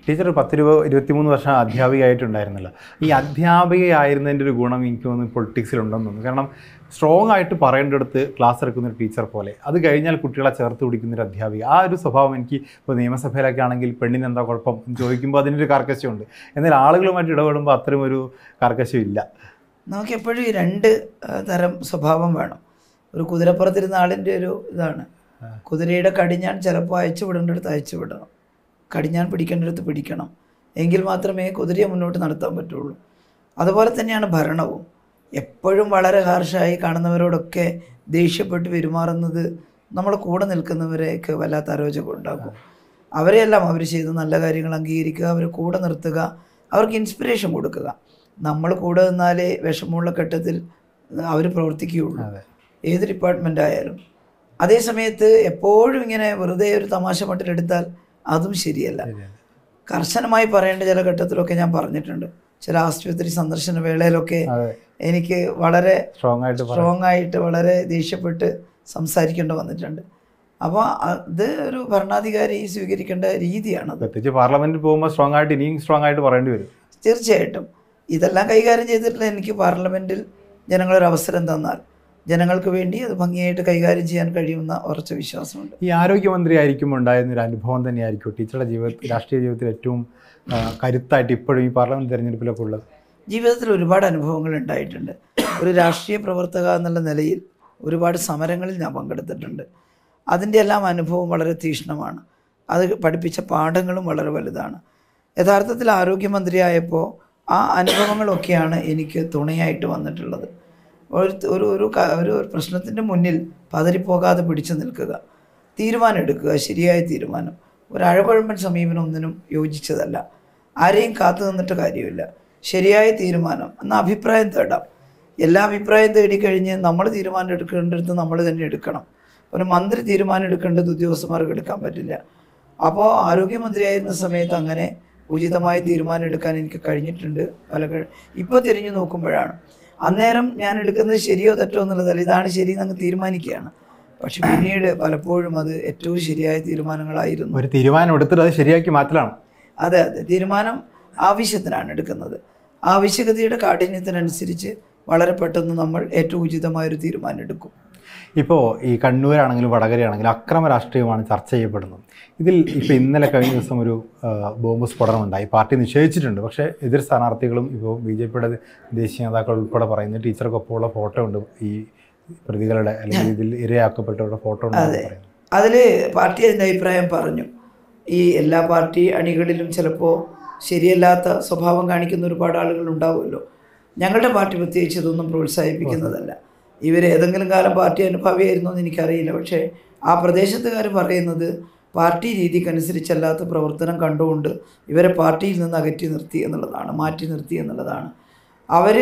Teacher പത്തിരുപത് ഇരുപത്തിമൂന്ന് വർഷം അധ്യാപികയായിട്ടുണ്ടായിരുന്നല്ലോ ഈ അധ്യാപികയായിരുന്നതിൻ്റെ ഒരു ഗുണം എനിക്ക് തോന്നുന്നു പൊളിറ്റിക്സിലുണ്ടെന്ന് തോന്നുന്നു കാരണം സ്ട്രോങ് ആയിട്ട് പറയേണ്ടടുത്ത് ക്ലാസ് എടുക്കുന്ന ഒരു ടീച്ചർ പോലെ അത് കഴിഞ്ഞാൽ കുട്ടികളെ ചേർത്ത് പിടിക്കുന്ന ഒരു അധ്യാപിക ആ ഒരു സ്വഭാവം എനിക്ക് ഇപ്പോൾ നിയമസഭയിലൊക്കെ ആണെങ്കിൽ പെണ്ണിന് എന്താ കുഴപ്പം എന്ന് ചോദിക്കുമ്പോൾ അതിനൊരു കാർക്കശ്യമുണ്ട് എന്നാൽ ആളുകളുമായിട്ട് ഇടപെടുമ്പോൾ അത്തരം ഒരു കാർക്കശ്യം ഇല്ല നമുക്ക് എപ്പോഴും ഈ രണ്ട് ആ, തരം സ്വഭാവം വേണം ഒരു കുതിരപ്പുറത്തിരുന്ന ആളിൻ്റെ ഒരു ഇതാണ് കുതിരയുടെ കടിഞ്ഞാൻ ചിലപ്പോൾ അയച്ചു വിടേണ്ടടുത്ത് അയച്ചു വിടണം കടിഞ്ഞാൻ പിടിക്കേണ്ടടുത്ത് പിടിക്കണം എങ്കിൽ മാത്രമേ കുതിരയെ മുന്നോട്ട് നടത്താൻ പറ്റുള്ളൂ അതുപോലെ തന്നെയാണ് ഭരണവും എപ്പോഴും വളരെ ഹാർഷായി കാണുന്നവരോടൊക്കെ ദേഷ്യപ്പെട്ട് പെരുമാറുന്നത് നമ്മളെ കൂടെ നിൽക്കുന്നവരെയൊക്കെ വല്ലാത്ത അരോചകം ഉണ്ടാക്കും അവരെയെല്ലാം അവർ ചെയ്ത നല്ല കാര്യങ്ങൾ അംഗീകരിക്കുക അവരെ കൂടെ നിർത്തുക അവർക്ക് ഇൻസ്പിറേഷൻ കൊടുക്കുക നമ്മൾ കൂടെ നിന്നാലേ വിഷമമുള്ള ഘട്ടത്തിൽ അവർ പ്രവർത്തിക്കുകയുള്ളൂ അതെ ഏത് ഡിപ്പാർട്ട്മെൻ്റ് ആയാലും അതേ സമയത്ത് എപ്പോഴും ഇങ്ങനെ വെറുതെ ഒരു തമാശ മട്ടിലെടുത്താൽ അതും ശരിയല്ല ശരിയാണ്. കർശനമായി പറയേണ്ട ചില ഘട്ടത്തിലൊക്കെ ഞാൻ പറഞ്ഞിട്ടുണ്ട് ചില ആശുപത്രി സന്ദർശന വേളയിലൊക്കെ അതെ എനിക്ക് വളരെ സ്ട്രോങ് ആയിട്ട് പറ സ്ട്രോങ് ആയിട്ട് വളരെ ദേഷ്യപ്പെട്ട് സംസാരിക്കേണ്ടി വന്നിട്ടുണ്ട് അപ്പോൾ അത് ഒരു ഭരണാധികാരി സ്വീകരിക്കേണ്ട രീതിയാണത് പ്രത്യേകിച്ച് പാർലമെന്റിൽ പോകുമ്പോൾ സ്ട്രോങ് ആയിട്ട് ഇനിയും സ്ട്രോങ് ആയിട്ട് പറയേണ്ടി വരും തീർച്ചയായിട്ടും ഇതെല്ലാം കൈകാര്യം ചെയ്തിട്ടുള്ള എനിക്ക് പാർലമെൻറ്റിൽ ജനങ്ങളൊരു അവസരം തന്നാൽ ജനങ്ങൾക്ക് വേണ്ടി അത് ഭംഗിയായിട്ട് കൈകാര്യം ചെയ്യാൻ കഴിയുന്ന ഉറച്ച വിശ്വാസമുണ്ട് ഈ ആരോഗ്യമന്ത്രി ആയിരിക്കുമ്പോൾ ഉണ്ടായിരുന്ന ഒരു അനുഭവം തന്നെയായിരിക്കും ടീച്ചറുടെ ജീവിതത്തിൽ രാഷ്ട്രീയ ജീവിതത്തിൽ ഏറ്റവും ആ, കരുത്തായിട്ട് ഇപ്പോഴും ഈ പാർലമെന്റ് തെരഞ്ഞെടുപ്പിലൊക്കെ ഉള്ളത് ജീവിതത്തിൽ ഒരുപാട് അനുഭവങ്ങൾ ഉണ്ടായിട്ടുണ്ട് ഒരു രാഷ്ട്രീയ പ്രവർത്തക എന്നുള്ള നിലയിൽ ഒരുപാട് സമരങ്ങളിൽ ഞാൻ പങ്കെടുത്തിട്ടുണ്ട് അതിൻ്റെ എല്ലാം അനുഭവം വളരെ തീക്ഷ്ണമാണ് അത് പഠിപ്പിച്ച പാഠങ്ങളും വളരെ വലുതാണ് യഥാർത്ഥത്തിൽ ആരോഗ്യമന്ത്രിയായപ്പോൾ ആ അനുഭവങ്ങളൊക്കെയാണ് എനിക്ക് തുണയായിട്ട് വന്നിട്ടുള്ളത് ഒരു ഒരു ഒരു ക- ഒരു പ്രശ്നത്തിൻ്റെ മുന്നിൽ പതറിപ്പോകാതെ പിടിച്ചു നിൽക്കുക തീരുമാനം എടുക്കുക ശരിയായ തീരുമാനം ഒരു അഴകുഴമ്പൻ സമീപനം ഒന്നിനും യോജിച്ചതല്ല ആരെയും കാത്തു നിന്നിട്ട് കാര്യമില്ല ശരിയായ തീരുമാനം എന്നാൽ അഭിപ്രായം തേടാം എല്ലാ അഭിപ്രായം തേടിക്കഴിഞ്ഞ് നമ്മൾ തീരുമാനം എടുക്കേണ്ടടുത്ത് നമ്മൾ തന്നെ എടുക്കണം ഒരു മന്ത്രി തീരുമാനം എടുക്കേണ്ടത് ഉദ്യോഗസ്ഥന്മാർക്ക് എടുക്കാൻ പറ്റില്ല അപ്പോൾ ആരോഗ്യമന്ത്രിയായിരുന്ന സമയത്ത് അങ്ങനെ ഉചിതമായ തീരുമാനം എടുക്കാൻ എനിക്ക് കഴിഞ്ഞിട്ടുണ്ട് പല കഴി ഇപ്പോൾ തിരിഞ്ഞു നോക്കുമ്പോഴാണ് അന്നേരം ഞാൻ എടുക്കുന്നത് ശരിയോ തെറ്റോ എന്നുള്ളതല്ല ഇതാണ് ശരി എന്നങ്ങ് തീരുമാനിക്കുകയാണ് പക്ഷെ പിന്നീട് പലപ്പോഴും അത് ഏറ്റവും ശരിയായ തീരുമാനങ്ങളായിരുന്നു ഒരു തീരുമാനം എടുത്തിട്ട് അത് ശരിയാക്കി മാറ്റലാണ് അതെ അതെ തീരുമാനം ആവശ്യത്തിനാണ് എടുക്കുന്നത് ആവശ്യകതയുടെ കാഠിന്യത്തിനനുസരിച്ച് വളരെ പെട്ടെന്ന് നമ്മൾ ഏറ്റവും ഉചിതമായൊരു തീരുമാനം എടുക്കും ഇപ്പോൾ ഈ കണ്ണൂരാണെങ്കിലും വടകരയാണെങ്കിലും അക്രമ രാഷ്ട്രീയമാണ് ചർച്ച ചെയ്യപ്പെടുന്നത് ഇതിൽ ഇപ്പോൾ ഇന്നലെ കഴിഞ്ഞ ദിവസം ഒരു ആ, ബോംബ് സ്ഫോടനം ഉണ്ടായി പാർട്ടി നിഷേധിച്ചിട്ടുണ്ട് പക്ഷേ എതിർ സ്ഥാനാർത്ഥികളും ഇപ്പോൾ ബി ജെ പിയുടെ ദേശീയ നേതാക്കൾ ഉൾപ്പെടെ പറയുന്നു ടീച്ചർക്കൊപ്പമുള്ള ഫോട്ടോ ഉണ്ട് ഈ പ്രതികളുടെ അല്ലെങ്കിൽ ഇതിൽ ഇരയാക്കപ്പെട്ടവരുടെ ഫോട്ടോ ഉണ്ടെന്ന് പറയുന്നു അതിൽ പാർട്ടി അതിൻ്റെ അഭിപ്രായം പറഞ്ഞു ഈ എല്ലാ പാർട്ടി അണികളിലും ചിലപ്പോൾ ശരിയല്ലാത്ത സ്വഭാവം കാണിക്കുന്ന ഒരുപാട് ആളുകൾ ഉണ്ടാവുമല്ലോ ഞങ്ങളുടെ പാർട്ടി പ്രത്യേകിച്ച് ഇതൊന്നും പ്രോത്സാഹിപ്പിക്കുന്നതല്ല ഇവർ ഏതെങ്കിലും കാലം പാർട്ടി അനുഭാവിയായിരുന്നു എന്ന് എനിക്കറിയില്ല പക്ഷേ ആ പ്രദേശത്തുകാർ പറയുന്നത് പാർട്ടി രീതിക്കനുസരിച്ചല്ലാത്ത പ്രവർത്തനം കണ്ടുകൊണ്ട് ഇവരെ പാർട്ടിയിൽ നിന്ന് അകറ്റി നിർത്തി എന്നുള്ളതാണ് മാറ്റി നിർത്തി എന്നുള്ളതാണ് അവർ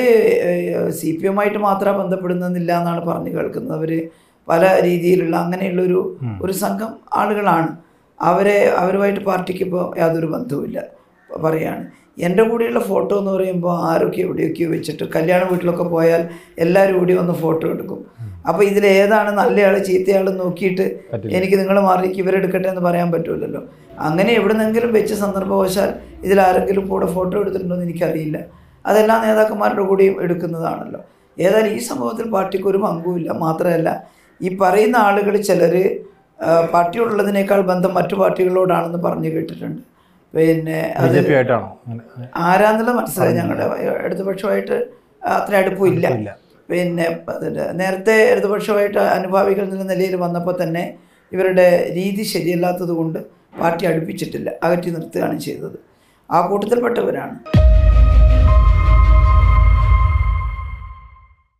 സി പി എമ്മായിട്ട് മാത്രം ബന്ധപ്പെടുന്നില്ല എന്നാണ് പറഞ്ഞു കേൾക്കുന്നത് അവർ പല രീതിയിലുള്ള അങ്ങനെയുള്ളൊരു ഒരു സംഘം ആളുകളാണ് അവരെ അവരുമായിട്ട് പാർട്ടിക്ക് ഇപ്പോൾ യാതൊരു ബന്ധവുമില്ല പറയാണ് എൻ്റെ കൂടെയുള്ള ഫോട്ടോ എന്ന് പറയുമ്പോൾ ആരൊക്കെ എവിടെയൊക്കെയോ വെച്ചിട്ട് കല്യാണ വീട്ടിലൊക്കെ പോയാൽ എല്ലാവരും കൂടി വന്ന് ഫോട്ടോ എടുക്കും അപ്പോൾ ഇതിൽ ഏതാണ് നല്ലയാൾ ചീത്തയാൾ നോക്കിയിട്ട് പറ്റില്ല. എനിക്ക് നിങ്ങൾ മാറിക്ക് ഇവരെടുക്കട്ടെ എന്ന് പറയാൻ പറ്റില്ലല്ലോ അങ്ങനെ എവിടുന്നെങ്കിലും വെച്ച് സന്ദർഭവശാൽ ഇതിൽ ആരെങ്കിലും കൂടെ ഫോട്ടോ എടുത്തിട്ടുണ്ടോ എന്ന് എനിക്കറിയില്ല അതെല്ലാ നേതാക്കന്മാരുടെ കൂടെയും എടുക്കുന്നതാണല്ലോ ഏതായാലും ഈ സംഭവത്തിൽ പാർട്ടിക്ക് ഒരു പങ്കുമില്ല മാത്രമല്ല ഈ പറയുന്ന ആളുകൾ ചിലർ പാർട്ടിയോടുള്ളതിനേക്കാൾ ബന്ധം മറ്റു പാർട്ടികളോടാണെന്ന് പറഞ്ഞു കേട്ടിട്ടുണ്ട് പിന്നെ ബി അത് ജെ പി ആയിട്ടാണോ അങ്ങനെ ആരാന്നുള്ള മനസ്സിലായി ഞങ്ങളുടെ ഇടതുപക്ഷമായിട്ട് അത്ര അടുപ്പമില്ല ഇല്ല പിന്നെ അതിൻ്റെ നേരത്തെ ഇടതുപക്ഷമായിട്ട് അനുഭാവികൾ എന്ന നിലയിൽ വന്നപ്പോൾ തന്നെ ഇവരുടെ രീതി ശരിയല്ലാത്തത് കൊണ്ട് പാർട്ടി അടുപ്പിച്ചിട്ടില്ല അകറ്റി നിർത്തുകയാണ് ചെയ്തത് ആ കൂട്ടത്തിൽപ്പെട്ടവരാണ്